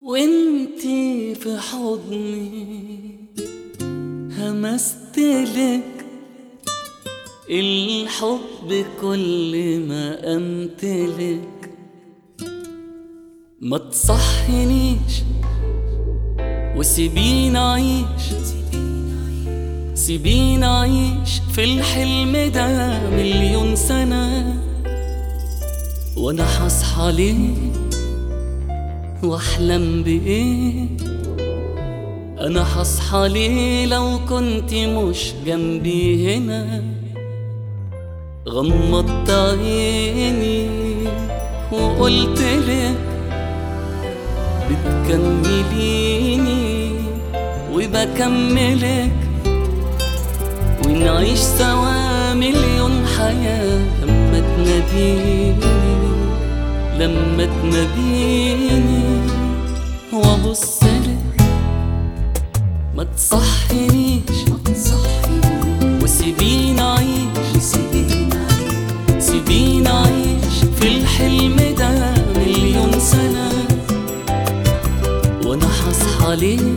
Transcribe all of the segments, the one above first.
وانتي في حضني همستلك الحب كل ما امتلك ما تصحنيش وسيبيني اعيش سيبيني اعيش في الحلم ده مليون سنة وانا حصحى ليه واحلم بايه انا حصحى ليه لو كنت مش جنبي هنا غمضت عيني وقلت لك بتكمليني وبكملك ونعيش سوا مليون حياة لما تناديني لما تناديني وابصلك ما تصحنيش وسيبيني اعيش سيبيني اعيش في الحلم ده مليون سنة وانا حصحى ليه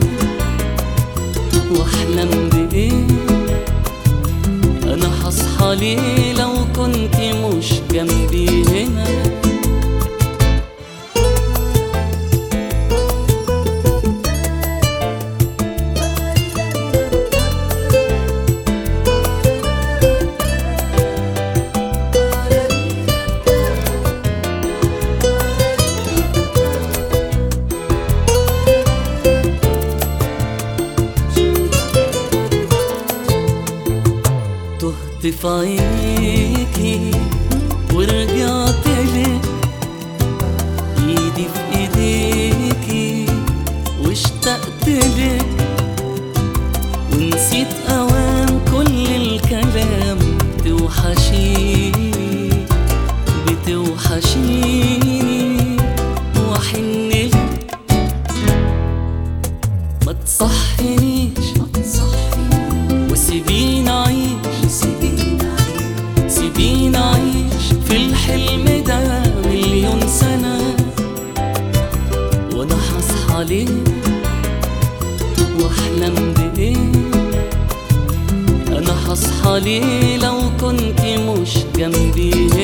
واحلم بايه انا حصحى ليه لو كنت مش جنبي هنا تهت في عينيكي ورجعت لك ايدي في ايديكي واشتقت لك ونسيت اوام كل الكلام توحشيني بتوحشيني واحن لك ما تصحنيش وسيبيني اعيش سيبيني اعيش في الحلم ده مليون سنة وانا حصحى ليه واحلم بايه انا حصحى ليه لو كنت مش جنبي